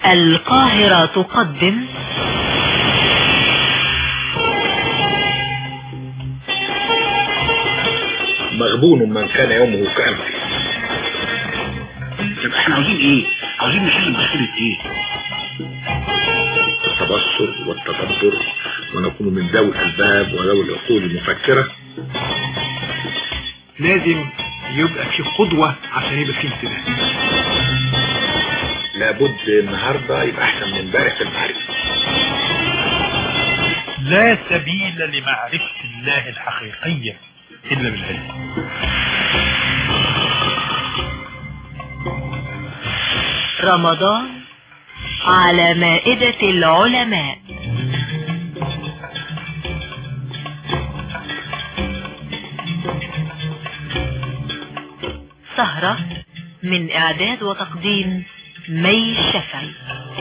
القاهرة تقدم مغبون من كان يومه كأمسه طب احنا عاوزين ايه عاوزين نحل مشكلة ايه التبصر والتدبر ونكون من ذوي الألباب وذوي العقول المفكرة لازم يبقى في قدوة عشان يبقى في امتداد لابد النهاردة يبقى أحسن من امبارح في المعرفة لا سبيل لمعرفة الله الحقيقية إلا بالعلم رمضان على مائدة العلماء سهرة من إعداد وتقديم مي الشافعي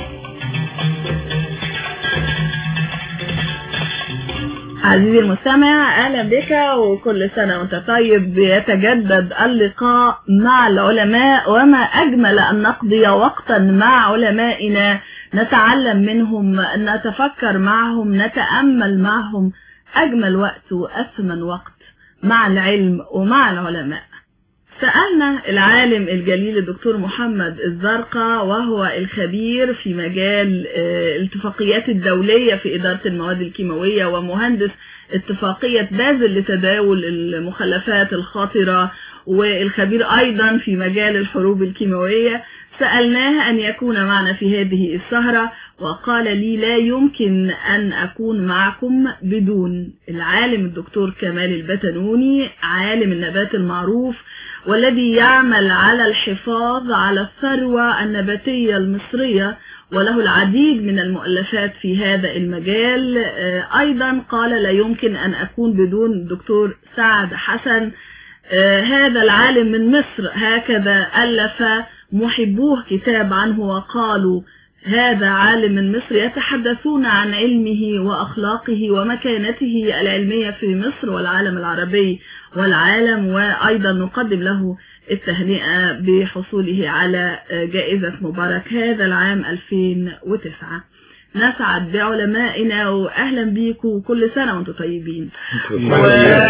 عزيزي المستمع اهلا بك وكل سنة وانت طيب يتجدد اللقاء مع العلماء وما اجمل ان نقضي وقتا مع علمائنا نتعلم منهم نتفكر معهم نتأمل معهم اجمل وقت واثمن وقت مع العلم ومع العلماء سألنا العالم الجليل الدكتور محمد الزرقاء وهو الخبير في مجال الاتفاقيات الدولية في إدارة المواد الكيماوية ومهندس اتفاقية بازل لتداول المخلفات الخطرة والخبير أيضا في مجال الحروب الكيماوية سألناه أن يكون معنا في هذه السهرة وقال لي لا يمكن أن أكون معكم بدون العالم الدكتور كمال البتنوني عالم النبات المعروف والذي يعمل على الحفاظ على الثروة النباتية المصرية وله العديد من المؤلفات في هذا المجال أيضا قال لا يمكن أن أكون بدون الدكتور سعد حسن هذا العالم من مصر هكذا ألف محبوه كتاب عنه وقالوا هذا عالم من مصر يتحدثون عن علمه وأخلاقه ومكانته العلمية في مصر والعالم العربي والعالم وأيضا نقدم له التهنئة بحصوله على جائزة مبارك هذا العام 2009 نسعد بعلمائنا وأهلا بيكم كل سنة وانتم طيبين و...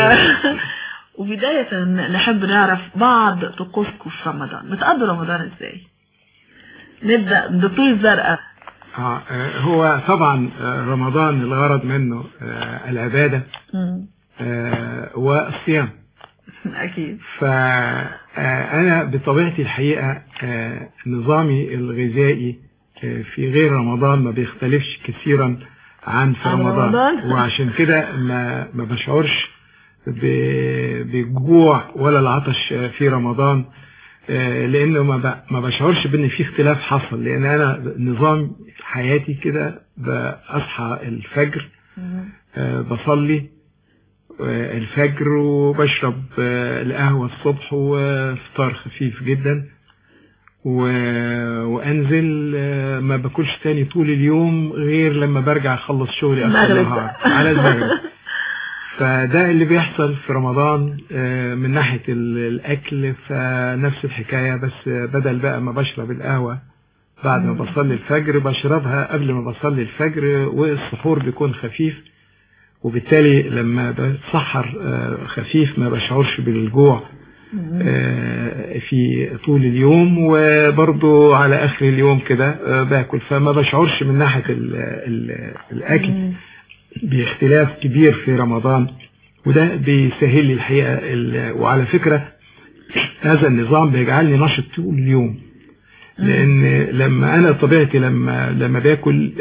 وبداية نحب نعرف بعض طقوسكم في رمضان بتقضوا رمضان ازاي نبدأ دكتور الزرقاء آه هو طبعا رمضان الغرض منه آه العبادة آه والصيام أكيد فأنا بطبيعتي الحقيقة نظامي الغذائي في غير رمضان ما بيختلفش كثيرا عن في رمضان, رمضان. وعشان كده ما, ما بشعرش بالجوع ولا العطش في رمضان لانه ما ما بشعرش بان في اختلاف حصل لان انا نظام حياتي كده بصحى الفجر بصلي الفجر وبشرب القهوة الصبح وفطار خفيف جدا وانزل ما باكلش تاني طول اليوم غير لما برجع اخلص شغلي اخر النهار على المغرب فده اللي بيحصل في رمضان من ناحية الأكل فنفس الحكاية بس بدل بقى ما بشرب القهوة بعد ما بصلي الفجر بشربها قبل ما بصلي الفجر والسحور بيكون خفيف وبالتالي لما بتسحر خفيف ما بشعرش بالجوع في طول اليوم وبرضه على آخر اليوم كده باكل فما بشعرش من ناحية الأكل باختلاف كبير في رمضان وده بيسهل لي الحقيقة وعلى فكرة هذا النظام بيجعلني نشط طول اليوم لان لما انا طبيعتي لما لما باكل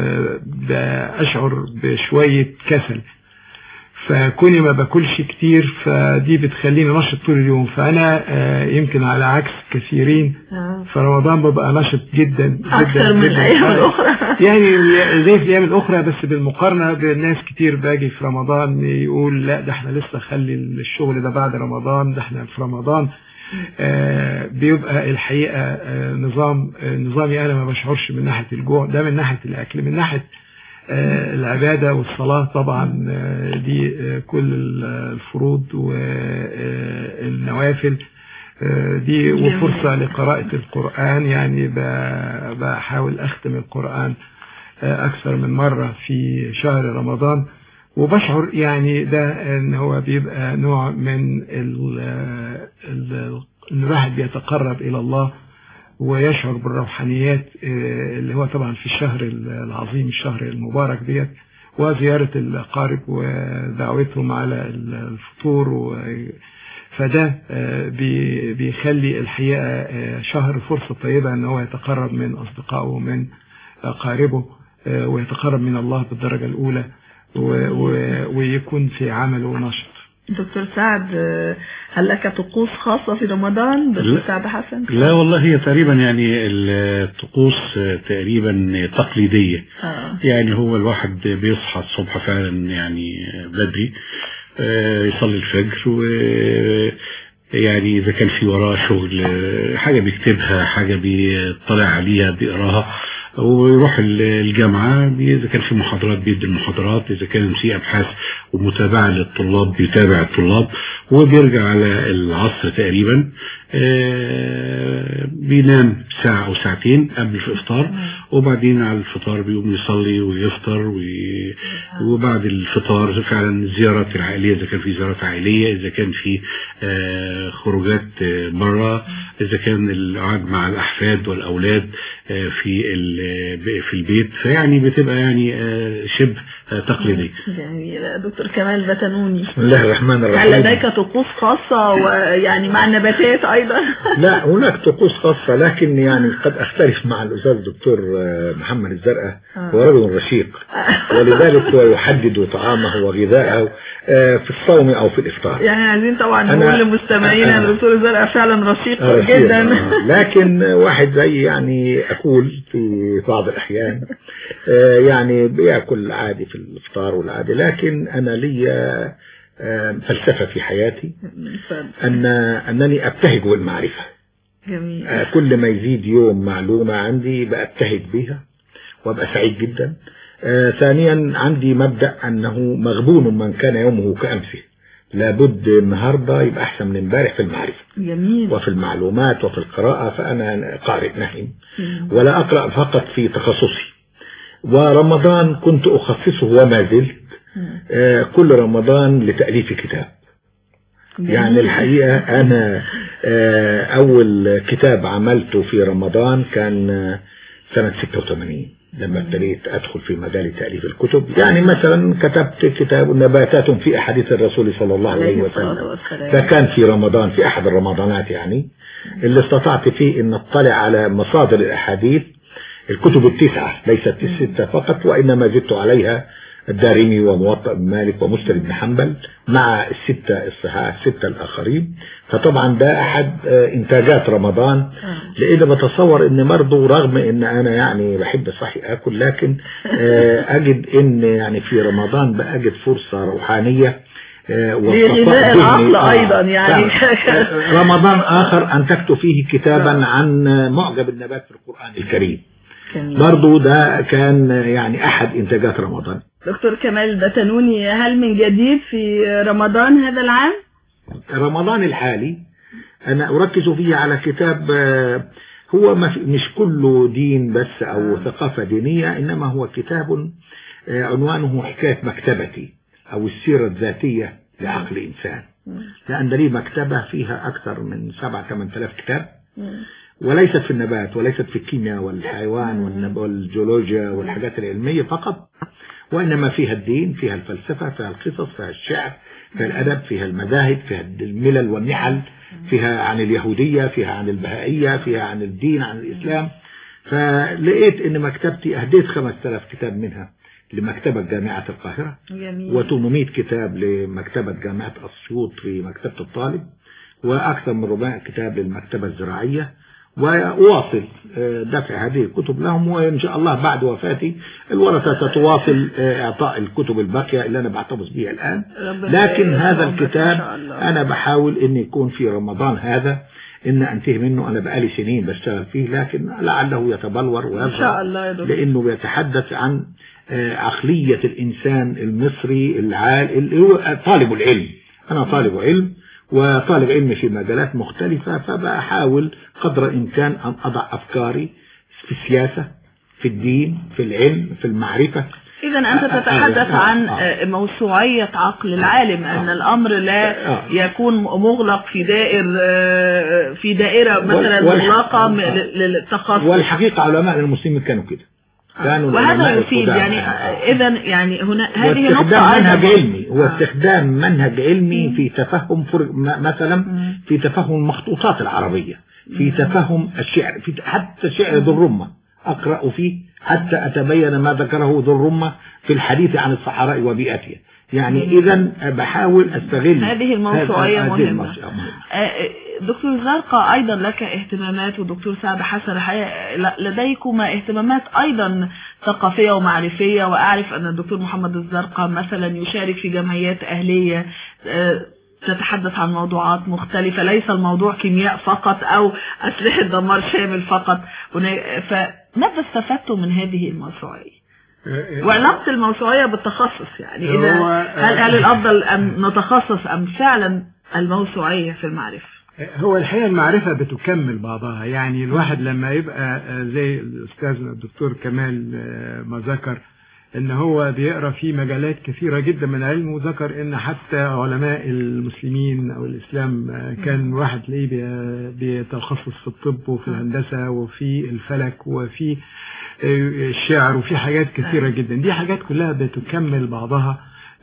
بشعر بشوية كسل فكوني ما باكلش كتير فدي بتخليني نشط طول اليوم فانا يمكن على عكس كثيرين في رمضان ببقى نشط جدا جدا اكثر من الايام الاخرى يعني زي في الايام الاخرى بس بالمقارنه بالناس كتير باجي في رمضان يقول لا ده احنا لسه خلي الشغل ده بعد رمضان ده احنا في رمضان آه بيبقى الحقيقه آه نظام آه نظامي انا ما بشعرش من ناحيه الجوع ده من ناحيه الاكل من ناحيه العبادة والصلاة طبعا دي كل الفروض والنوافل آه، دي وفرصة لقراءة القرآن يعني ب- بحاول أختم القرآن آه، أكثر من مرة في شهر رمضان وبشعر يعني ده ان هو بيبقى نوع من ال ال ان الواحد بيتقرب الى الله ويشعر بالروحانيات آه، اللي هو طبعا في الشهر العظيم الشهر المبارك ديت وزيارة الأقارب ودعوتهم على الفطور و فده آه، بي- بيخلي الحقيقة آه، شهر فرصة طيبة ان هو يتقرب من أصدقائه ومن أقاربه آه، ويتقرب من الله بالدرجة الأولى و- و- ويكون في عمله نشط دكتور سعد آه، هل لك طقوس خاصة في رمضان دكتور لا. سعد حسن لا والله هي تقريبا يعني الطقوس تقريبا تقليدية آه. يعني هو الواحد بيصحى الصبح فعلا يعني بدري آه، يصلي الفجر و يعني إذا كان في وراه شغل آه، حاجة بيكتبها حاجة بيطلع عليها بيقراها ويروح ال- الجامعة بي- إذا كان في محاضرات بيدي المحاضرات إذا كان في أبحاث ومتابعة للطلاب بيتابع الطلاب وبيرجع على العصر تقريبا آه، بينام ساعة أو ساعتين قبل الإفطار وبعدين على الفطار بيقوم يصلي ويفطر وي... وبعد الفطار فعلا الزيارات العائلية إذا كان في زيارات عائلية إذا كان في آه، خروجات آه، برا إذا كان القعد مع الأحفاد والأولاد آه، في ال- في البيت فيعني بتبقى يعني آه، شبه آه، تقليدي جميل دكتور كمال بتنوني بسم الله الرحمن هل الرحيم لديك طقوس خاصة ويعني مع النباتات أيضا لا هناك طقوس خاصة لكن يعني قد أختلف مع الأستاذ الدكتور آه، محمد الزرقاء هو رجل رشيق ولذلك هو يحدد طعامه وغذاءه آه، في الصوم أو في الإفطار يعني عايزين طبعا أنا- نقول لمستمعينا أنا- الدكتور زرقاء فعلا رشيق آه، رشيق، جدا آه. لكن واحد زي يعني أقول في بعض الأحيان آه، يعني بياكل عادي في الإفطار والعادي لكن أنا لي آه، فلسفة في حياتي أن أنني أبتهج بالمعرفة جميل آه، كل ما يزيد يوم معلومة عندي بأبتهج بها وأبقى سعيد جدا آه، ثانيا عندي مبدأ أنه مغبون من كان يومه كأمسه لابد النهاردة يبقى أحسن من امبارح في المعرفة جميل وفي المعلومات وفي القراءة فأنا قارئ نهم ولا أقرأ فقط في تخصصي ورمضان كنت أخصصه وما زلت آه، كل رمضان لتأليف كتاب يعني الحقيقة أنا آه، أول كتاب عملته في رمضان كان آه، سنة 86 لما ابتديت أدخل في مجال تأليف الكتب يعني مثلا كتبت كتاب نباتات في أحاديث الرسول صلى الله عليه عليه الصلاة وسلم والسلام فكان في رمضان في أحد الرمضانات يعني اللي استطعت فيه أن أطلع على مصادر الأحاديث الكتب التسعة ليست الستة فقط وإنما زدت عليها الدارمي وموطأ بن مالك ومسلم بن حنبل مع الستة الصحاح الستة الآخرين فطبعا ده أحد آه، إنتاجات رمضان لأن بتصور إن برضه رغم إن أنا يعني بحب صحي آكل لكن آه، أجد إن يعني في رمضان بأجد فرصة روحانية آه، لغذاء وصفاء ذهني. العقل أيضا يعني. فعلا. رمضان آخر أنتجت فيه كتابا عن معجب النبات في القرآن الكريم جميل. برضو ده كان يعني أحد إنتاجات رمضان دكتور كمال البتنوني هل من جديد في رمضان هذا العام؟ رمضان الحالي أنا أركز فيه على كتاب آه، هو ما في- مش كله دين بس أو ثقافة دينية إنما هو كتاب آه، عنوانه حكاية مكتبتي أو السيرة الذاتية لعقل إنسان لأن لي مكتبة فيها أكثر من سبعة ثمان آلاف كتاب وليست في النبات وليست في الكيمياء والحيوان والنب- والجيولوجيا والحاجات العلمية فقط وإنما فيها الدين فيها الفلسفة فيها القصص فيها الشعر فيها الأدب فيها المذاهب فيها الملل والنحل فيها عن اليهودية فيها عن البهائية فيها عن الدين عن الإسلام فلقيت إن مكتبتي أهديت 5000 كتاب منها لمكتبة جامعة القاهرة جميل و800 كتاب لمكتبة جامعة أسيوط في مكتبة الطالب وأكثر من 400 كتاب للمكتبة الزراعية وأواصل آه، دفع هذه الكتب لهم وإن شاء الله بعد وفاتي الورثة تتواصل آه، إعطاء الكتب الباقية اللي أنا بعتبص بها الآن ربنا لكن هذا يرحمك إن الكتاب شاء الله. أنا بحاول إن يكون في رمضان هذا إن أنتهي منه أنا بقالي سنين بشتغل فيه لكن لعله يتبلور إن ويظهر شاء الله يا دكتور لأنه بيتحدث عن آه، عقلية الإنسان المصري العال اللي هو طالب العلم أنا طالب علم وطالب علم في مجالات مختلفة فبحاول قدر الإمكان أن أضع أفكاري في السياسة في الدين في العلم في المعرفة إذا أنت آه، آه، تتحدث آه، عن آه. آه، موسوعية عقل العالم أن آه. الأمر لا آه. يكون مغلق في دائر آه، في دائرة مثلا والح- مغلقة م- آه. لل- للتخصص والحقيقة علماء المسلمين كانوا كده كانوا وهذا العلماء يفيد القدامى. يعني آه. إذا يعني هنا هذه واستخدام نقطة منهج أيضا علمي هو آه. استخدام منهج علمي في تفهم فرق م- مثلا مم. في تفهم المخطوطات العربية في تفهم الشعر في حتى شعر ذو الرمة أقرأ فيه حتى أتبين ما ذكره ذو الرمة في الحديث عن الصحراء وبيئتها يعني إذا بحاول أستغل هذه الموسوعية هذه مهمة. الموسوعية مهمة. آه، دكتور زرقاء أيضا لك اهتمامات ودكتور سعد حسن الحقيقة ل- لديكما اهتمامات أيضا ثقافية ومعرفية وأعرف أن الدكتور محمد الزرقاء مثلا يشارك في جمعيات أهلية آه، تتحدث عن موضوعات مختلفة ليس الموضوع كيمياء فقط أو أسلحة دمار شامل فقط هنا- فماذا استفدتم من هذه الموسوعية؟ وعلاقة الموسوعية بالتخصص يعني إذا هو- هل, هل الأفضل أن نتخصص أم فعلا الموسوعية في المعرفة هو الحقيقة المعرفة بتكمل بعضها يعني الواحد لما يبقى آه، زي الأستاذنا الدكتور كمال آه، ما ذكر ان هو بيقرا في مجالات كثيره جدا من العلم وذكر ان حتى علماء المسلمين او الاسلام آه، كان واحد تلاقيه بي- بيتخصص في الطب وفي الهندسه وفي الفلك وفي آه، الشعر وفي حاجات كثيره جدا دي حاجات كلها بتكمل بعضها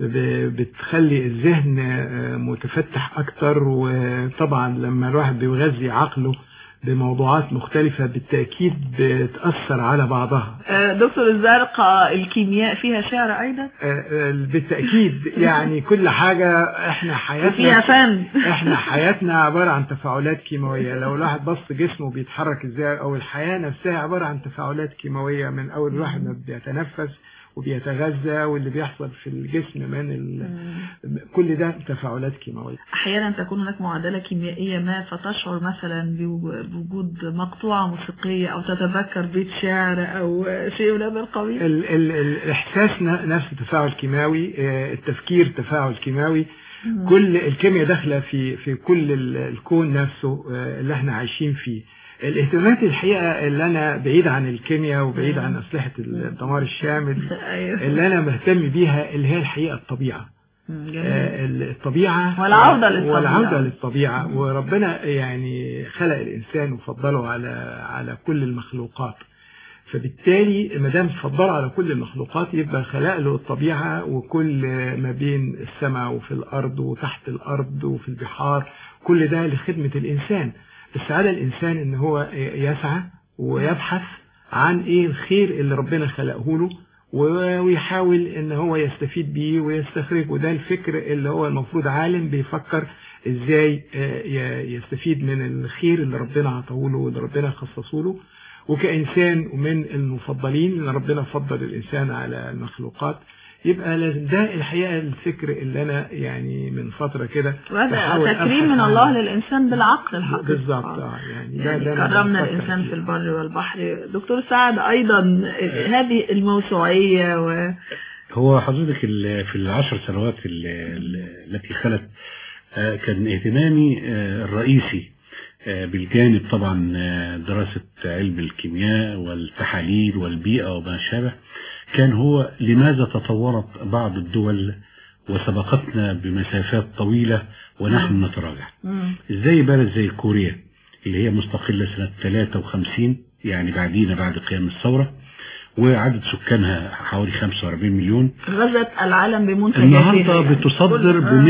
ب- بتخلي الذهن آه، متفتح اكتر وطبعا لما الواحد بيغذي عقله بموضوعات مختلفة بالتأكيد بتأثر على بعضها آه، دكتور الزرقاء الكيمياء فيها شعر أيضا آه، آه، بالتأكيد يعني كل حاجة احنا وفيها حياتنا فن احنا حياتنا عبارة عن تفاعلات كيماوية لو الواحد بص جسمه بيتحرك ازاي او الحياة نفسها عبارة عن تفاعلات كيماوية من اول الواحد ما بيتنفس وبيتغذى واللي بيحصل في الجسم من ال... كل ده تفاعلات كيماوية أحيانا تكون هناك معادلة كيميائية ما فتشعر مثلا بو- بوجود مقطوعة موسيقية أو تتذكر بيت شعر أو شيء من هذا القبيل ال ال الإحساس ن- نفس تفاعل كيماوي آه، التفكير تفاعل كيماوي كل الكيمياء داخلة في في كل ال- الكون نفسه آه، اللي احنا عايشين فيه الاهتمامات الحقيقة اللي أنا بعيد عن الكيمياء وبعيد عن أسلحة الدمار الشامل أيوه. اللي أنا مهتم بيها اللي هي الحقيقة الطبيعة مم، جميل. آه، الطبيعة والعودة للطبيعة. والعودة للطبيعة وربنا يعني خلق الإنسان وفضله على على كل المخلوقات فبالتالي ما دام فضله على كل المخلوقات يبقى خلق له الطبيعة وكل ما بين السماء وفي الأرض وتحت الأرض وفي البحار كل ده لخدمة الإنسان بس على الإنسان إن هو يسعى ويبحث عن إيه الخير اللي ربنا خلقه له و- ويحاول ان هو يستفيد بيه ويستخرج وده الفكر اللي هو المفروض عالم بيفكر ازاي آه، ي- يستفيد من الخير اللي ربنا عطاه له واللي ربنا خصصه له وكإنسان ومن المفضلين ان ربنا فضل الإنسان على المخلوقات يبقى لازم ده الحقيقة الفكر اللي أنا يعني من فترة كده وهذا بحاول تكريم أبحث من عنه. الله للإنسان بالعقل الحقيقي بالظبط آه. آه، يعني ده يعني ده أنا كرمنا بفكر الإنسان فيه. في البر والبحر دكتور سعد أيضا هذه الموسوعية و... هو حضرتك ال- في العشر سنوات ال- ال- التي خلت آه، كان اهتمامي آه، الرئيسي آه، بالجانب طبعا آه، دراسة علم الكيمياء والتحاليل والبيئة وما شابه كان هو لماذا تطورت بعض الدول وسبقتنا بمسافات طويلة ونحن نتراجع مم. ازاي بلد زي كوريا اللي هي مستقلة سنة 53 يعني بعدينا بعد قيام الثورة وعدد سكانها حوالي 45 مليون غزت العالم بمنتجاتها النهاردة يعني. بتصدر كل- ب آه.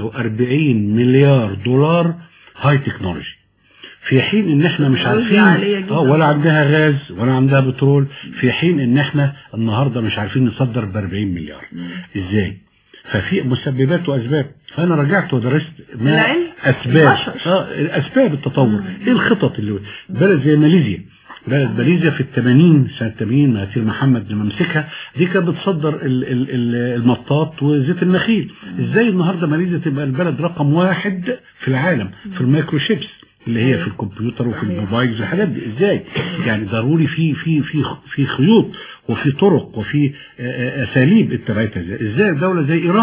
140 مليار دولار هاي تكنولوجي في حين ان احنا مش تكنولوجيا عارفين عالية جدا. اه ولا عندها غاز ولا عندها بترول في حين ان احنا النهاردة مش عارفين نصدر ب 40 مليار ازاي ففي مسببات واسباب فانا رجعت ودرست ما العلم، اسباب البشر. اه اسباب التطور ايه الخطط اللي بلد زي ماليزيا بلد ماليزيا في الثمانين سنة 80 مهاتير محمد لما مسكها دي كانت بتصدر ال- ال- ال- المطاط وزيت النخيل ازاي النهاردة ماليزيا تبقى البلد رقم واحد في العالم في المايكروشيبس اللي هي في الكمبيوتر وفي الموبايلز والحاجات دي ازاي يعني ضروري في في في في خيوط وفي طرق وفي آه، آه، اساليب اتبعتها ازاي ازاي دولة زي ايران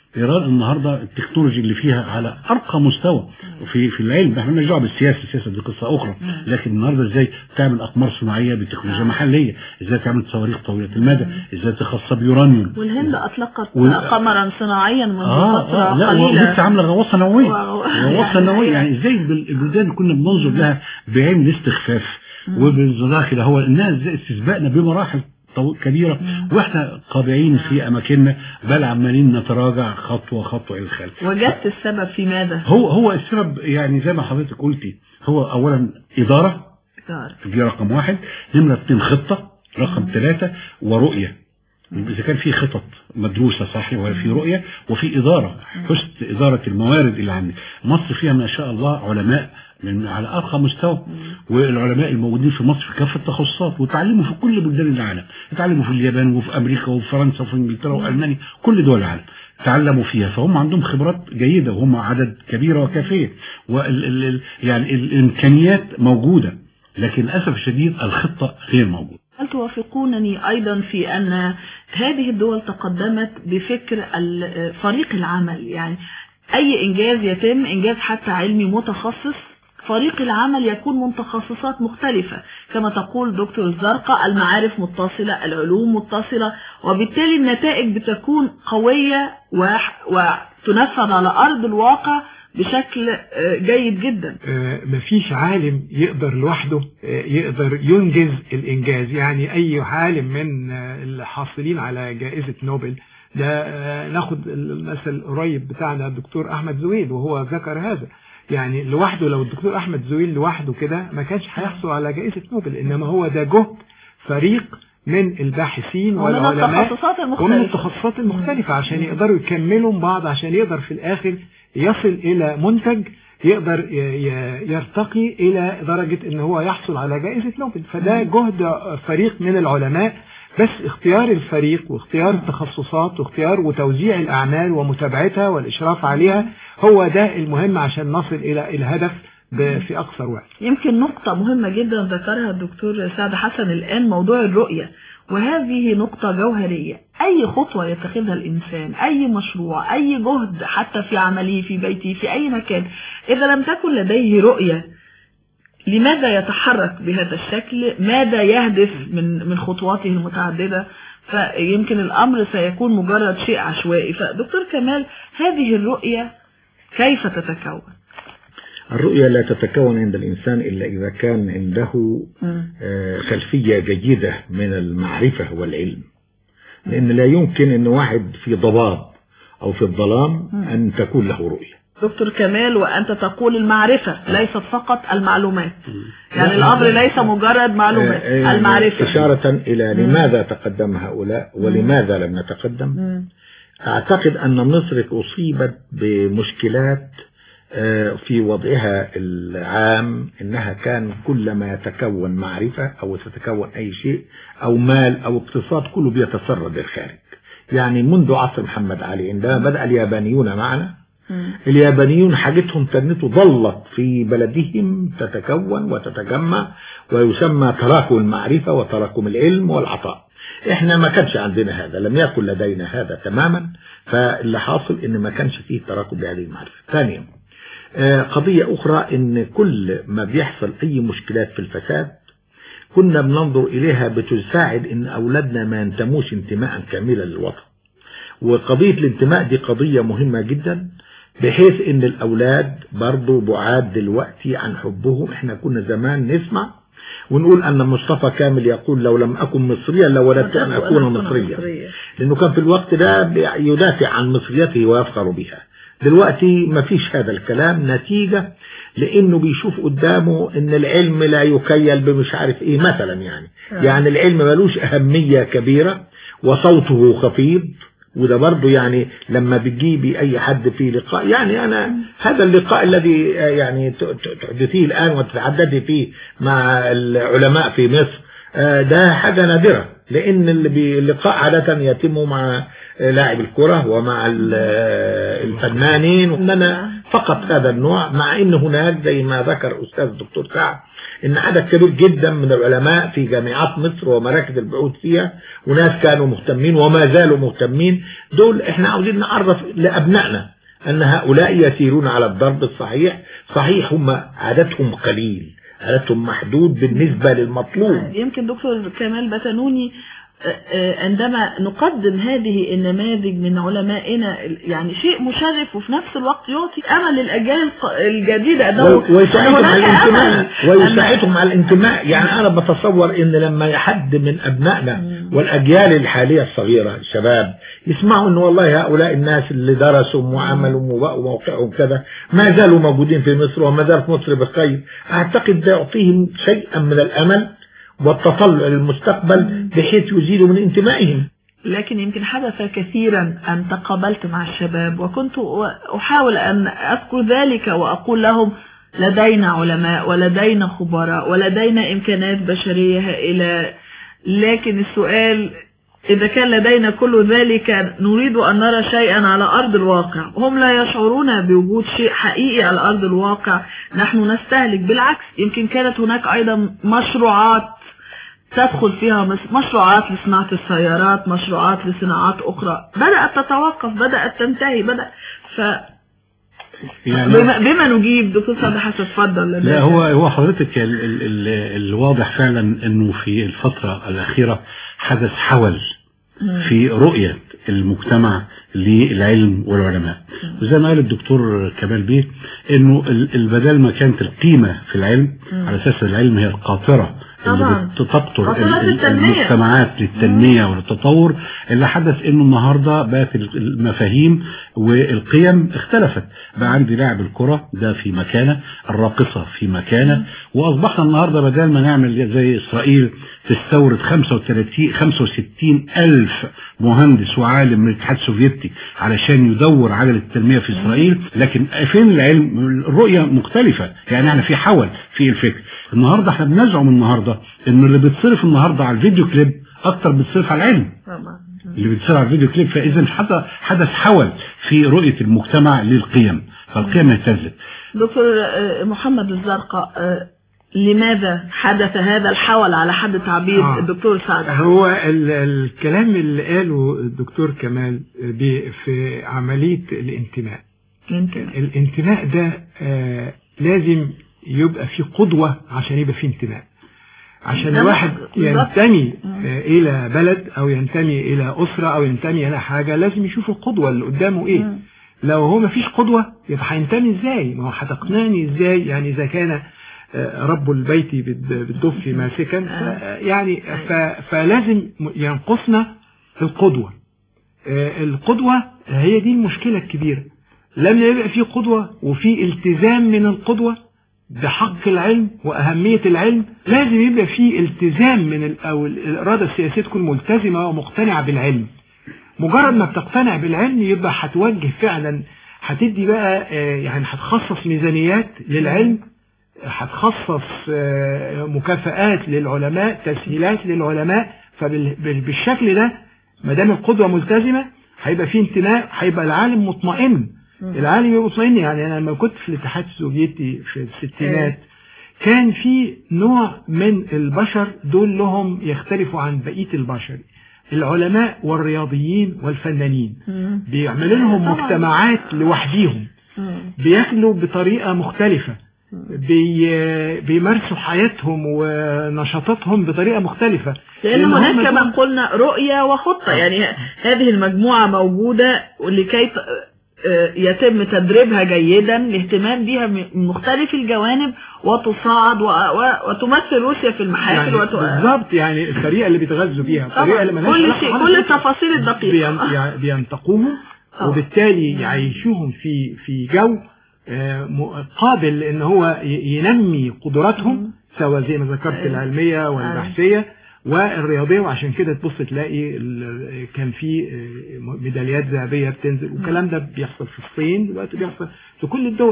ايران النهارده التكنولوجي اللي فيها على ارقى مستوى في في العلم احنا مالناش دعوه بالسياسه السياسه دي قصه اخرى لكن النهارده ازاي تعمل اقمار صناعيه بتكنولوجيا محليه ازاي تعمل صواريخ طويله المدى ازاي تخصصها بيورانيوم والهند أطلقت وال- قمرا صناعيا منذ اه فترة اه لا قليلة ولسه عامله غواصه نوويه واو. غواصه يعني- نوويه يعني ازاي البل- البلدان اللي كنا بننظر لها بعين الاستخفاف وبالظلال كده هو انها ازاي استسبقنا بمراحل طو- كبيره واحنا قابعين في اماكننا بل عمالين نتراجع خطوه خطوه الى الخلف وجدت السبب في ماذا؟ هو هو السبب يعني زي ما حضرتك قلتي هو اولا اداره دار. دي رقم واحد نمرة اتنين خطة رقم ثلاثة ورؤية إذا كان في خطط مدروسة صح وفي رؤية وفي إدارة حسن إدارة الموارد اللي عندك مصر فيها ما شاء الله علماء من على أرقى مستوى والعلماء الموجودين في مصر في كافة التخصصات وتعلموا في كل بلدان العالم تعلموا في اليابان وفي أمريكا وفي فرنسا وفي إنجلترا وألمانيا كل دول العالم تعلموا فيها فهم عندهم خبرات جيدة وهم عدد كبيرة وكافية وال ال ال يعني الإمكانيات موجودة لكن للأسف الشديد الخطة غير موجودة هل توافقونني أيضا في أن هذه الدول تقدمت بفكر ال- فريق العمل يعني أي إنجاز يتم إنجاز حتى علمي متخصص فريق العمل يكون من تخصصات مختلفة كما تقول دكتور الزرقاء المعارف متصلة العلوم متصلة وبالتالي النتائج بتكون قوية وح- وتنفذ على أرض الواقع بشكل آه، جيد جدا آه، مفيش عالم يقدر لوحده آه، يقدر ينجز الإنجاز يعني أي عالم من آه، الحاصلين على جائزة نوبل ده آه، ناخد المثل القريب بتاعنا الدكتور أحمد زويل وهو ذكر هذا يعني لوحده لو الدكتور أحمد زويل لوحده كده ما كانش هيحصل على جائزة نوبل إنما هو ده جهد فريق من الباحثين ومن والعلماء التخصصات ومن المختلفة التخصصات المختلفة عشان يقدروا يكملوا من بعض عشان يقدر في الآخر يصل إلى منتج يقدر ي- ي- يرتقي إلى درجة إن هو يحصل على جائزة نوبل فده جهد فريق من العلماء بس اختيار الفريق واختيار التخصصات واختيار وتوزيع الأعمال ومتابعتها والإشراف عليها هو ده المهم عشان نصل إلى الهدف ب- في أقصر وقت يمكن نقطة مهمة جدا ذكرها الدكتور سعد حسن الآن موضوع الرؤية وهذه نقطة جوهرية أي خطوة يتخذها الإنسان أي مشروع أي جهد حتى في عمله في بيته في أي مكان إذا لم تكن لديه رؤية لماذا يتحرك بهذا الشكل ماذا يهدف من من خطواته المتعددة فيمكن الأمر سيكون مجرد شيء عشوائي فدكتور كمال هذه الرؤية كيف تتكون الرؤية لا تتكون عند الإنسان إلا إذا كان عنده آه، خلفية جيدة من المعرفة والعلم لأن لا يمكن أن واحد في ضباب أو في الظلام أن تكون له رؤية دكتور كمال وأنت تقول المعرفة ليست فقط المعلومات يعني لا، الأمر لا. ليس مجرد معلومات آه، آه، المعرفة إشارة إلى لماذا تقدم هؤلاء ولماذا لم نتقدم مم. أعتقد أن مصر أصيبت بمشكلات آه، في وضعها العام إنها كان كلما يتكون معرفة أو تتكون أي شيء أو مال أو اقتصاد كله بيتسرب للخارج يعني منذ عصر محمد علي عندما بدأ اليابانيون معنا مم. اليابانيون حاجتهم تنته ظلت في بلدهم تتكون وتتجمع ويسمى تراكم المعرفة وتراكم العلم والعطاء احنا ما كانش عندنا هذا لم يكن لدينا هذا تماما فاللي حاصل ان ما كانش فيه تراكم بهذه المعرفة ثانيا آه، قضية اخرى ان كل ما بيحصل اي مشكلات في الفساد كنا بننظر اليها بتساعد ان اولادنا ما ينتموش انتماء كاملا للوطن وقضية الانتماء دي قضية مهمة جدا بحيث ان الاولاد برضو بعاد دلوقتي عن حبهم احنا كنا زمان نسمع ونقول ان مصطفى كامل يقول لو لم اكن مصريا لوددت ان اكون مصريا لانه كان في الوقت ده بي- يدافع عن مصريته ويفخر بها دلوقتي ما فيش هذا الكلام نتيجة لانه بيشوف قدامه ان العلم لا يكيل بمش عارف ايه مثلا يعني يعني العلم ملوش اهمية كبيرة وصوته خفيض وده برضه يعني لما بتجيبي اي حد في لقاء يعني انا هذا اللقاء الذي آه، يعني ت- ت- تحدثيه الان وتتحدثي فيه مع العلماء في مصر آه، ده حاجة نادرة لان اللي بي- اللقاء عادة يتم مع لاعب الكرة ومع ال- الفنانين واننا فقط هذا النوع مع ان هناك زي ما ذكر استاذ الدكتور سعد ان عدد كبير جدا من العلماء في جامعات مصر ومراكز البحوث فيها وناس كانوا مهتمين وما زالوا مهتمين دول احنا عاوزين نعرف لابنائنا ان هؤلاء يسيرون على الضرب الصحيح صحيح هم عددهم قليل عددهم محدود بالنسبة للمطلوب يمكن دكتور كمال بتنوني آه، آه، عندما نقدم هذه النماذج من علمائنا يعني شيء مشرف وفي نفس الوقت يعطي امل للاجيال الق- الجديده انه و- ويساعدهم على هناك الانتماء أمل. ويساعدهم على الانتماء يعني انا بتصور ان لما حد من ابنائنا والاجيال الحاليه الصغيره الشباب يسمعوا ان والله هؤلاء الناس اللي درسوا وعملوا وبقوا موقعهم كذا ما زالوا موجودين في مصر وما زالت مصر بخير اعتقد ده يعطيهم شيئا من الامل والتطلع للمستقبل بحيث يزيدوا من انتمائهم لكن يمكن حدث كثيرا أن تقابلت مع الشباب وكنت أحاول أن أذكر ذلك وأقول لهم لدينا علماء ولدينا خبراء ولدينا إمكانات بشرية هائلة لكن السؤال إذا كان لدينا كل ذلك نريد أن نرى شيئا على أرض الواقع هم لا يشعرون بوجود شيء حقيقي على أرض الواقع نحن نستهلك بالعكس يمكن كانت هناك أيضا مشروعات تدخل فيها مس- مشروعات لصناعة السيارات مشروعات لصناعات أخرى بدأت تتوقف بدأت تنتهي بدأ ف يعني بما, بما نجيب دكتور سعد حسن اتفضل لا هو هو حضرتك ال ال ال الواضح فعلا انه في الفترة الأخيرة حدث حول في رؤية المجتمع للعلم والعلماء وزي ما قال الدكتور كمال بيه انه ال- البدل ما كانت القيمة في العلم على اساس العلم هي القاطرة طبعاً. اللي بتقطر قاطرة ال- ال- التنمية. المجتمعات للتنمية وللتطور اللي حدث انه النهاردة بقت ال- المفاهيم والقيم اختلفت بقى عندي لاعب الكرة ده في مكانة الراقصة في مكانة واصبحنا النهاردة بدل ما نعمل زي اسرائيل تستورد 35 65 الف مهندس وعالم من الاتحاد السوفيتي علشان يدور عجلة التنمية في اسرائيل لكن فين العلم الرؤية مختلفة يعني احنا في حول في الفكر النهاردة احنا بنزعم النهاردة انه اللي بيتصرف النهاردة على الفيديو كليب اكتر بيتصرف على العلم اللي بيتصير على الفيديو كليب فاذا حدث حدث حول في رؤية المجتمع للقيم فالقيم اهتزت دكتور آه، محمد الزرقاء آه، لماذا حدث هذا الحول على حد تعبير آه. الدكتور سعد هو ال- الكلام اللي قاله الدكتور كمال بي- في عملية الانتماء يمكن الانتماء ده آه، لازم يبقى فيه قدوة عشان يبقى فيه انتماء عشان ده الواحد بالظبط. ينتمي آه، إلى بلد أو ينتمي إلى أسرة أو ينتمي إلى حاجة لازم يشوف القدوة اللي قدامه إيه مم. لو هو مفيش قدوة يبقى هينتمي إزاي ما هو هتقنعني إزاي يعني إذا كان آه، رب البيت بالد- بالدف ماسكا ف- يعني ف- فلازم ينقصنا القدوة آه، القدوة هي دي المشكلة الكبيرة لما يبقى في قدوة وفي التزام من القدوة بحق العلم وأهمية العلم لازم يبقى في التزام من ال- أو الإرادة السياسية تكون ملتزمة ومقتنعة بالعلم مجرد ما بتقتنع بالعلم يبقى هتوجه فعلا هتدي بقى آه، يعني هتخصص ميزانيات للعلم هتخصص آه، مكافآت للعلماء تسهيلات للعلماء فبالشكل ده ما دام القدوة ملتزمة هيبقى في انتماء هيبقى العالم مطمئن العالم يبقى مطمئن يعني انا لما كنت في الاتحاد السوفيتي في الستينات كان في نوع من البشر دول لهم يختلفوا عن بقية البشر العلماء والرياضيين والفنانين مم. بيعملوا لهم طبعاً. مجتمعات لوحديهم مم. بياكلوا بطريقة مختلفة بي بيمارسوا حياتهم ونشاطاتهم بطريقة مختلفة لأن هم هناك كما دول- قلنا رؤية وخطة يعني هذه المجموعة موجودة ولكي ت- آه، يتم تدريبها جيدا الاهتمام بها من مختلف الجوانب وتصاعد و- و- وتمثل روسيا في المحافل يعني وت... بالظبط يعني الطريقة اللي بيتغذوا بيها الطريقة طبعا اللي ملهاش كل علاقة شيء خالص كل بالطبع. التفاصيل الدقيقة بين- يع- بينتقوهم آه. وبالتالي يعيشوهم في في جو آه، م- قابل ان هو ي- ينمي قدراتهم سواء زي ما ذكرت أيوة. العلميه والبحثيه والرياضيه وعشان كده تبص تلاقي ال- كان في آه، ميداليات ذهبيه بتنزل والكلام ده بيحصل في الصين دلوقتي بيحصل في كل الدول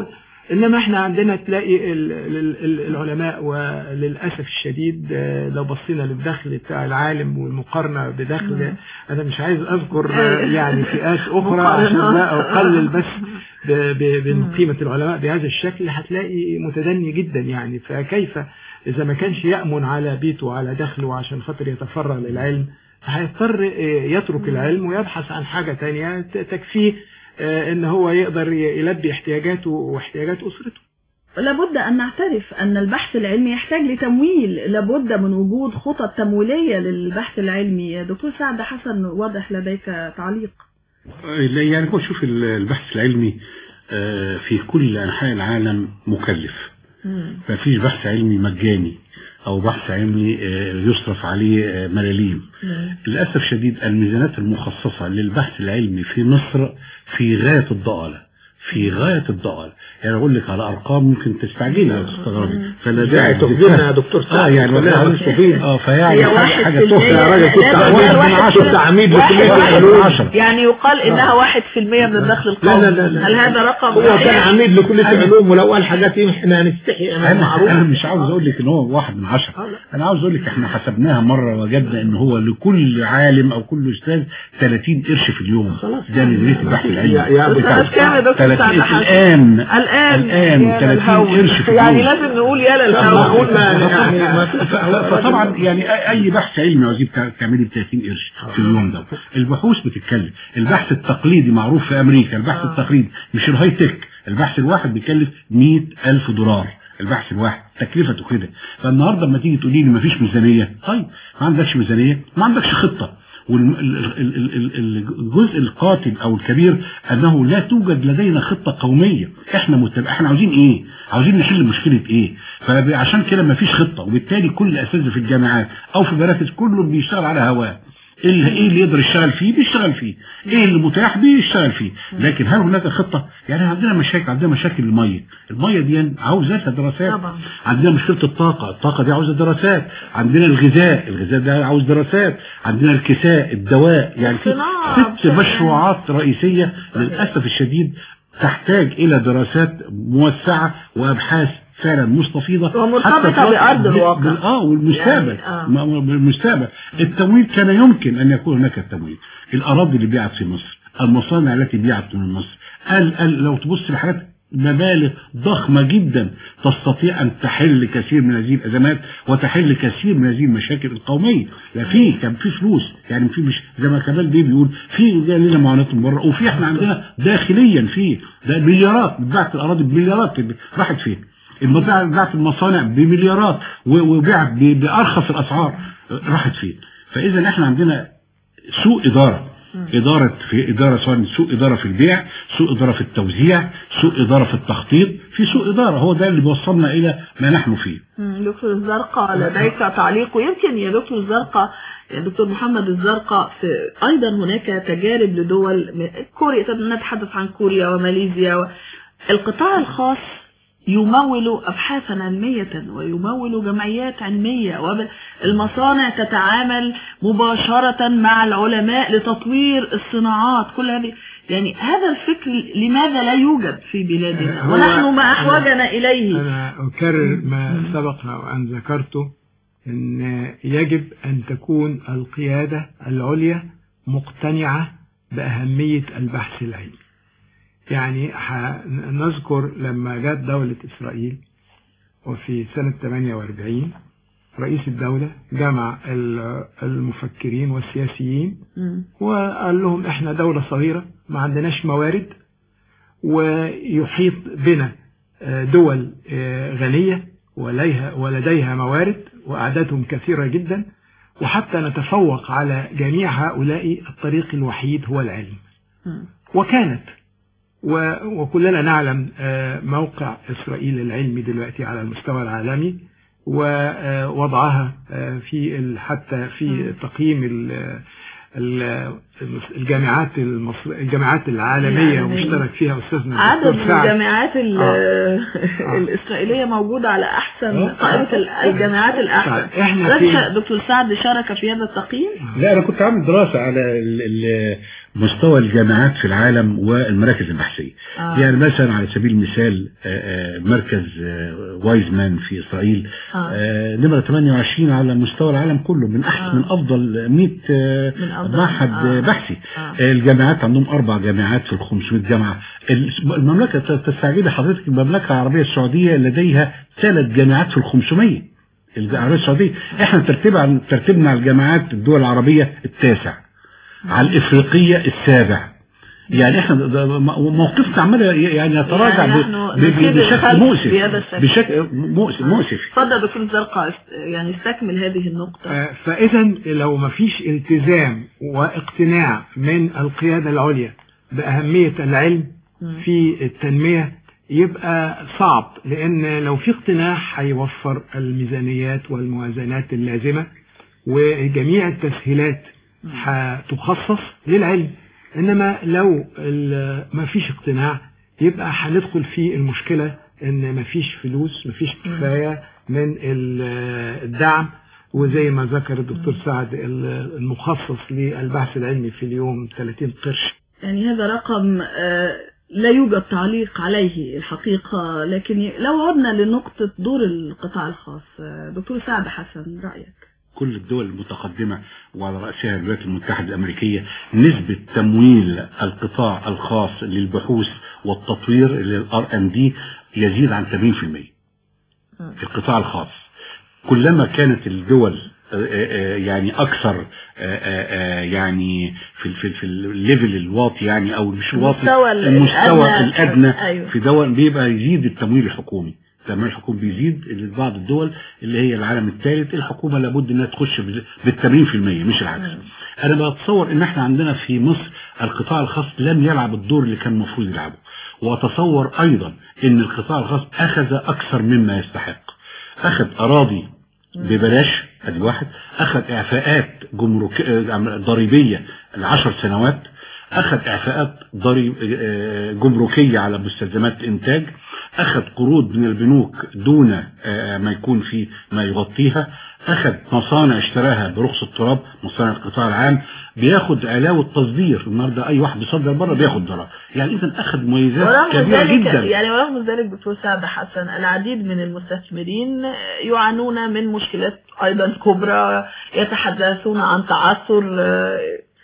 انما احنا عندنا تلاقي ال- ال- ال- العلماء وللاسف الشديد آه، لو بصينا للدخل بتاع العالم والمقارنه بدخل انا مش عايز اذكر آه، يعني فئات اخرى عشان لا اقلل بس ب- ب- من قيمه العلماء بهذا الشكل هتلاقي متدني جدا يعني فكيف اذا ما كانش يامن على بيته وعلى دخله عشان خاطر يتفرغ للعلم هيضطر آه، يترك العلم ويبحث عن حاجه تانية ت- تكفيه آه، ان هو يقدر ي- يلبي احتياجاته واحتياجات اسرته لابد أن نعترف أن البحث العلمي يحتاج لتمويل لابد من وجود خطط تمويلية للبحث العلمي دكتور سعد حسن واضح لديك تعليق لا يعني هو شوف ال- البحث العلمي آه، في كل أنحاء العالم مكلف ما فيش بحث علمي مجاني أو بحث علمي آه، يصرف عليه آه، ملاليم للأسف الشديد الميزانات المخصصة للبحث العلمي في مصر في غاية الضآلة في غاية الضآلة يعني أقول لك على أرقام ممكن تستعجلها وتستغربي فلا ازاي داعي تخبرنا يا دكتور اه سعد يعني خلينا والله مستفيد اه فيعني هي حاجة واحد حاجة في تحفة المية. يا راجل كنت لا، واحد لا، من واحد عشرة في- كنت عميد واحد لكلية واحد العلوم عشرة يعني يقال إنها واحد في المية من الدخل لا القومي لا لا لا. هل هذا رقم هو كان صحيح؟ عميد لكلية العلوم ولو قال حاجات احنا هنستحي انا انا معروف انا مش عاوز اقول لك ان هو واحد من عشرة انا عاوز اقول لك احنا حسبناها مرة وجدنا ان هو لكل عالم او كل استاذ 30 قرش في اليوم خلاص. ده نسبة البحث يا- العلمي يا بتاع- أستاذ كام يا دكتور 30 سعد حسن؟ الان الآن الان يا 30 للهول. قرش في يعني اليوم لازم نقول يا معقول للهول ما يعني ما ف- ف- فطبعا يعني أي- اي بحث علمي عاوزين بتاع- تعملي ب 30 قرش في اليوم ده البحوث بتتكلف البحث التقليدي معروف في امريكا البحث التقليدي مش الهاي تك البحث الواحد بيكلف 100 الف دولار البحث الواحد تكلفته كده فالنهارده لما تيجي تقولي لي مفيش ميزانيه طيب ما عندكش ميزانيه ما عندكش خطه والجزء القاتل او الكبير انه لا توجد لدينا خطه قوميه احنا متبع احنا عاوزين ايه عاوزين نحل مشكله ايه فعشان كده ما فيش خطه وبالتالي كل الاساتذه في الجامعات او في مراكز كله بيشتغل على هواه ايه اللي, إيه اللي يقدر يشتغل فيه بيشتغل فيه ايه اللي متاح بيشتغل فيه لكن هل هناك خطه يعني عندنا مشاكل عندنا مشاكل الميه الميه دي عاوزه لها دراسات طبعا. عندنا مشكله الطاقه الطاقه دي عاوزه دراسات عندنا الغذاء الغذاء ده عاوز دراسات عندنا الكساء الدواء يعني في الصناعة ست مشروعات رئيسيه للاسف الشديد تحتاج الى دراسات موسعه وابحاث فعلا مستفيضه ومرتبطة حتى في- بأرض بال- الواقع. بال- اه والمستقبل يعني، آه. ما- ما- بالمستقبل التمويل كان يمكن ان يكون هناك التمويل الاراضي اللي بيعت في مصر المصانع التي بيعت من مصر قال قال لو تبص لحاجات مبالغ ضخمة جدا تستطيع أن تحل كثير من هذه الأزمات وتحل كثير من هذه المشاكل القومية لا في كان في فلوس يعني في مش زي ما كمال بيه بيقول في جاي لنا معاناة من بره وفي احنا عندنا داخليا في ده مليارات بتاعت الأراضي بمليارات راحت فين المبيع بتاعت المصانع بمليارات و- وبيعت ب- بأرخص الأسعار راحت فين فإذا احنا عندنا سوء إدارة إدارة في إدارة سواء سوء إدارة في البيع سوء إدارة في التوزيع سوء إدارة في التخطيط في سوء إدارة هو ده اللي بيوصلنا إلى ما نحن فيه مم، دكتور الزرقاء لديك تعليق ويمكن يا دكتور الزرقاء يا دكتور محمد الزرقاء في أيضا هناك تجارب لدول م- كوريا طب نتحدث عن كوريا وماليزيا و... القطاع الخاص يمول أبحاثا علمية ويمول جمعيات علمية والمصانع تتعامل مباشرة مع العلماء لتطوير الصناعات كل هذه يعني هذا الفكر لماذا لا يوجد في بلادنا هو- ونحن ما أحوجنا إليه أنا أكرر ما سبق وأن ذكرته أن يجب أن تكون القيادة العليا مقتنعة بأهمية البحث العلمي يعني ح- نذكر لما جت دولة إسرائيل وفي سنة 48 رئيس الدولة جمع ال- المفكرين والسياسيين مم. وقال لهم احنا دولة صغيرة ما عندناش موارد ويحيط بنا آه، دول آه، غنية وليها ولديها موارد وأعدادهم كثيرة جدا وحتى نتفوق على جميع هؤلاء الطريق الوحيد هو العلم مم. وكانت و- وكلنا نعلم آه، موقع إسرائيل العلمي دلوقتي على المستوى العالمي ووضعها آه، في ال- حتى في تقييم ال- ال- الجامعات المصر الجامعات العالمية العالمية. ومشترك فيها أستاذنا عدد الدكتور من سعد الجامعات ال- آه. الإسرائيلية موجودة على أحسن آه. قائمة ال- الجامعات الأحسن سعد. إحنا في- رشا- دكتور سعد شارك في هذا التقييم لا انا كنت عامل دراسه على ال- ال- مستوى الجامعات في العالم والمراكز البحثيه آه. يعني مثلا على سبيل المثال آه، آه، مركز آه، وايزمان في اسرائيل آه. آه، نمره 28 على مستوى العالم كله من احسن آه. من افضل 100 آه، من أفضل- معهد آه. آه، بحثي آه. آه، الجامعات عندهم اربع جامعات في ال 500 جامعه ال- المملكه ت- تستعجبي حضرتك المملكه العربيه السعوديه لديها ثلاث جامعات في ال 500 العربيه السعوديه احنا ترتيب ترتيبنا على الجامعات الدول العربيه التاسع على الافريقيه السابع يعني احنا ده- ده موقفنا عمال يعني يتراجع يعني ب- نحن ب- ب- نسيب بشكل الخلف مؤسف بهذا الشكل. بشكل مؤسف مؤسف تفضل دكتور زرقاء است- يعني استكمل هذه النقطة آه، فإذا لو ما فيش التزام واقتناع من القيادة العليا بأهمية العلم في التنمية يبقى صعب لأن لو في اقتناع هيوفر الميزانيات والموازنات اللازمة وجميع التسهيلات هتخصص للعلم إنما لو ال- ما فيش اقتناع يبقى هندخل في المشكلة إن ما فيش فلوس ما فيش كفاية من ال- الدعم وزي ما ذكر الدكتور سعد ال- المخصص للبحث العلمي في اليوم 30 قرش يعني هذا رقم آه، لا يوجد تعليق عليه الحقيقة لكن لو عدنا لنقطة دور القطاع الخاص آه، دكتور سعد حسن رأيك كل الدول المتقدمة وعلى رأسها الولايات المتحدة الأمريكية نسبة تمويل القطاع الخاص للبحوث والتطوير للار ان دي يزيد عن 80% في القطاع الخاص كلما كانت الدول آه، آه، يعني اكثر آه، آه، آه، يعني في ال- في ال- في الليفل الواطي يعني او مش الواطي المستوى ال- المستوى الأدنى. الادنى أيوه. في دول بيبقى يزيد التمويل الحكومي التمويل الحكومي بيزيد لبعض الدول اللي هي العالم الثالث الحكومه لابد انها تخش بال 80% مش العكس انا بتصور ان احنا عندنا في مصر القطاع الخاص لم يلعب الدور اللي كان المفروض يلعبه واتصور ايضا ان القطاع الخاص اخذ اكثر مما يستحق اخذ اراضي ببلاش ادي واحد اخذ اعفاءات جمرك آه، ضريبيه لعشر سنوات اخذ اعفاءات ضريب آه، جمركيه على مستلزمات الانتاج اخذ قروض من البنوك دون آه، ما يكون في ما يغطيها اخذ مصانع اشتراها برخص التراب مصانع القطاع العام بياخد علاوه تصدير النهارده اي واحد بيصدر بره بياخد ضرائب يعني اذا اخذ مميزات ورغم كبيره ذلك جدا يعني ورغم ذلك دكتور سعد حسن العديد من المستثمرين يعانون من مشكلات ايضا كبرى يتحدثون عن تعثر آه،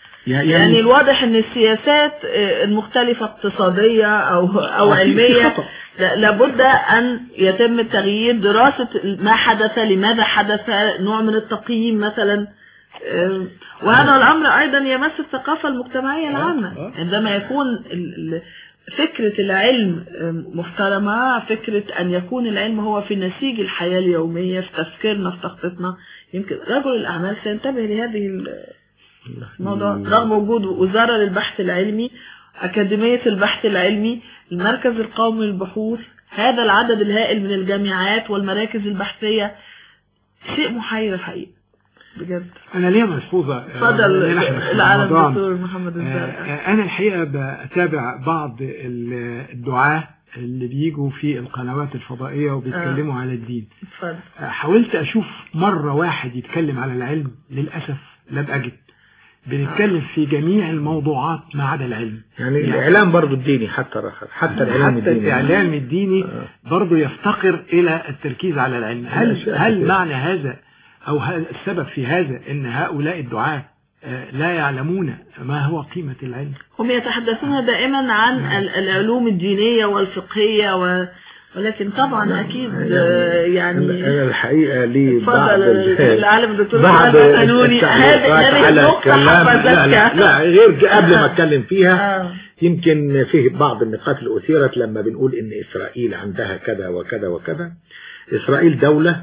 يعني الواضح ان السياسات آه، المختلفة اقتصادية او او في- في علمية خطأ. لا- لابد ان يتم تغيير دراسة ما حدث لماذا حدث نوع من التقييم مثلا آه، وهذا الامر ايضا يمس الثقافة المجتمعية العامة عندما يكون ال- ال- فكرة العلم آه، محترمة فكرة ان يكون العلم هو في نسيج الحياة اليومية في تفكيرنا في تخطيطنا يمكن رجل الاعمال سينتبه لهذه ال- الموضوع رغم وجود وزارة للبحث العلمي أكاديمية البحث العلمي المركز القومي للبحوث هذا العدد الهائل من الجامعات والمراكز البحثية شيء محير حقيقي بجد أنا ليا ملحوظة آه، اتفضل لأن إحنا في العالم رمضان. دكتور محمد آه، الزرقاء آه، أنا الحقيقة بتابع بعض ال- الدعاة اللي بيجوا في القنوات الفضائية وبيتكلموا على الدين اتفضل آه، حاولت أشوف مرة واحد يتكلم على العلم للأسف لم أجد بنتكلم في جميع الموضوعات ما عدا العلم يعني الإعلام برضو الديني حتى رخر حتى الإعلام حتى الديني الإعلام الديني برضه يفتقر إلى التركيز على العلم هل أشياء هل كثيرة. معنى هذا أو هل السبب في هذا أن هؤلاء الدعاة آه، لا يعلمون ما هو قيمة العلم هم يتحدثون دائما عن ال- العلوم الدينية والفقهية و... ولكن طبعا أكيد آه، يعني أنا الحقيقة لي اتفضل بعض ال- العالم الدكتور بعض محمد القانوني التعليقات هذه هذه على النقطة الكلام لا لا, حفظتك لا غير ك- قبل ما اتكلم فيها آه. يمكن فيه بعض النقاط اللي أثيرت لما بنقول إن إسرائيل عندها كذا وكذا وكذا إسرائيل دولة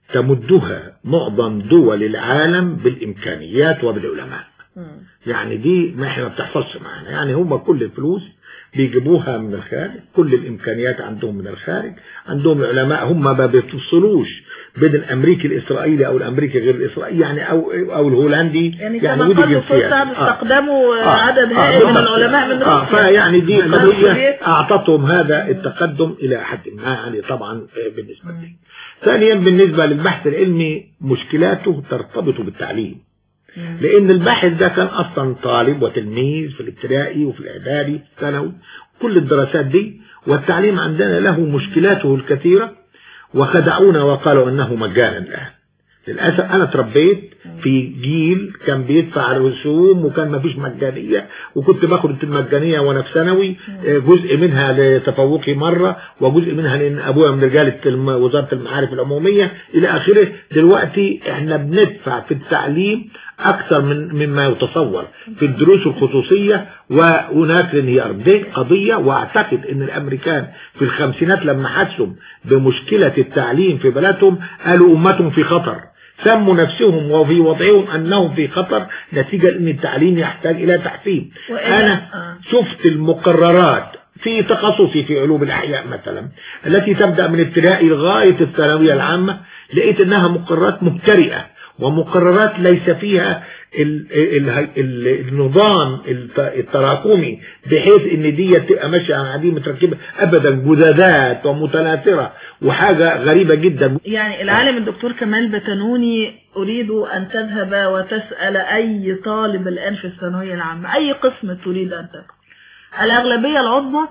تمدها معظم دول العالم بالإمكانيات وبالعلماء يعني دي ما احنا ما بتحصلش معانا يعني هم كل الفلوس بيجيبوها من الخارج كل الامكانيات عندهم من الخارج عندهم العلماء هم ما بيفصلوش بين الامريكي الاسرائيلي او الامريكي غير الاسرائيلي يعني او او الهولندي يعني كما ودي قال دكتور جنسيات. سعد آه. استخدموا آه. عدد آه، هائل من بالضبط. العلماء من آه روسيا فيعني دي من قضية روسيا. أعطتهم هذا التقدم إلى حد ما يعني طبعا آه، بالنسبة لي ثانيا بالنسبة للبحث العلمي مشكلاته ترتبط بالتعليم لأن الباحث ده كان أصلا طالب وتلميذ في الابتدائي وفي الإعدادي ثانوي كل الدراسات دي والتعليم عندنا له مشكلاته الكثيرة وخدعونا وقالوا أنه مجانا الآن للأسف أنا تربيت في جيل كان بيدفع رسوم وكان ما فيش مجانية وكنت باخد المجانية وأنا في ثانوي آه، جزء منها لتفوقي مرة وجزء منها لأن أبويا من رجالة الم- وزارة المعارف العمومية إلى آخره دلوقتي إحنا بندفع في التعليم أكثر من مما يتصور في الدروس الخصوصية وهناك انهيار دي قضية وأعتقد أن الأمريكان في الخمسينات لما حسوا بمشكلة التعليم في بلادهم قالوا أمتهم في خطر سموا نفسهم وفي وضعهم أنهم في خطر نتيجة أن التعليم يحتاج إلى تحسين وإلى- أنا آه. شفت المقررات في تخصصي في علوم الأحياء مثلا التي تبدأ من ابتدائي لغاية الثانوية العامة لقيت أنها مقررات مبترئة ومقررات ليس فيها ال ال ال النظام الت- التراكمي بحيث ان دي تبقى ماشيه على عديد متركبه ابدا جدادات ومتناثره وحاجه غريبه جدا يعني العالم الدكتور كمال بتنوني أريد أن تذهب وتسأل أي طالب الآن في الثانوية العامة أي قسم تريد أن تدخل الأغلبية العظمى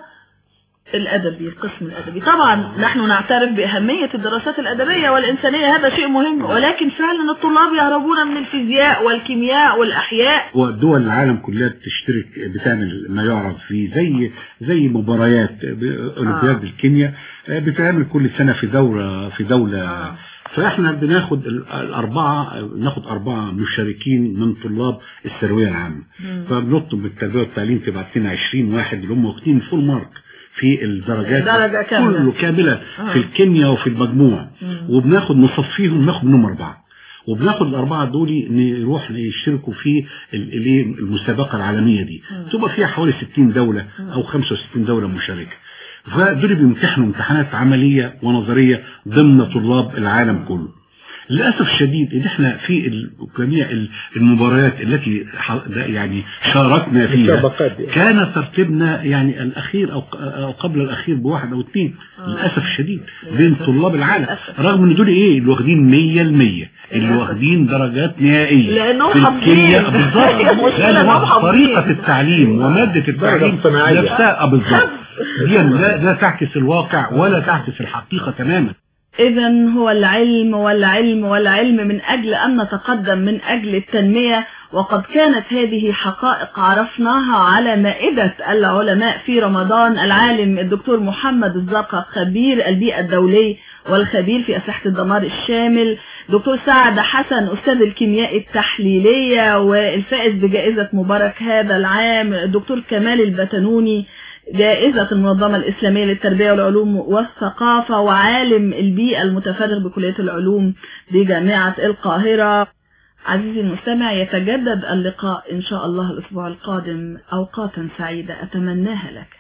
الأدبي القسم الأدبي طبعا نحن نعترف بأهمية الدراسات الأدبية والإنسانية هذا شيء مهم ولكن فعلا الطلاب يهربون من الفيزياء والكيمياء والأحياء ودول العالم كلها بتشترك بتعمل ما يعرف فيه زي زي مباريات ب- اولمبياد الكيمياء آه، بتعمل كل سنه في دوره في دوله آه. فاحنا بناخد ال- الاربعه ناخد اربعه مشاركين من طلاب الثانويه العامه فبنطلب بالتربيه والتعليم تبعت لنا 20 واحد اللي هم واخدين فول مارك في الدرجات درجة كاملة. كله كامله آه. في الكيمياء وفي المجموع وبناخد نصفيهم ناخد منهم اربعه وبناخد الأربعة دول نروح يشتركوا في ال- الايه المسابقة العالمية دي تبقى فيها حوالي 60 دولة أو 65 دولة مشاركة فدول بيمتحنوا امتحانات عملية ونظرية ضمن طلاب العالم كله للأسف الشديد إن إحنا في ال- جميع ال- المباريات التي ح- يعني شاركنا فيها المسابقات دي. كان ترتيبنا يعني الأخير أو ق- أو قبل الأخير بواحد أو اثنين للأسف الشديد بين طلاب العالم للأسف. رغم إن دول إيه اللي واخدين 100 المية اللي واخدين درجات نهائية لأنهم في الكيمياء حافظين. بالظبط المشكلة لأن إنهم هو حافظين. طريقة التعليم ومادة التعليم الصناعية. نفسها آه، بالظبط دي لا, لا تعكس الواقع ولا تعكس الحقيقة تماما إذا هو العلم والعلم والعلم من أجل أن نتقدم من أجل التنمية وقد كانت هذه حقائق عرفناها على مائدة العلماء في رمضان العالم الدكتور محمد الزرقاء خبير البيئة الدولي والخبير في أسلحة الدمار الشامل دكتور سعد حسن أستاذ الكيمياء التحليلية والفائز بجائزة مبارك هذا العام دكتور كمال البتنوني جائزة المنظمة الإسلامية للتربية والعلوم والثقافة وعالم البيئة المتفرغ بكلية العلوم بجامعة القاهرة عزيزي المستمع يتجدد اللقاء إن شاء الله الأسبوع القادم أوقاتا سعيدة أتمناها لك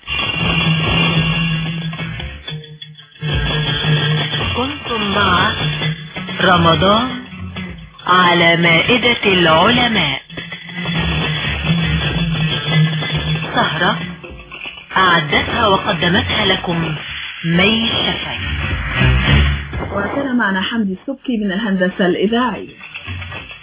كنتم مع رمضان على مائدة العلماء سهرة أعدتها وقدمتها لكم مي شفعي وكان معنا حمدي السبكي من الهندسة الإذاعية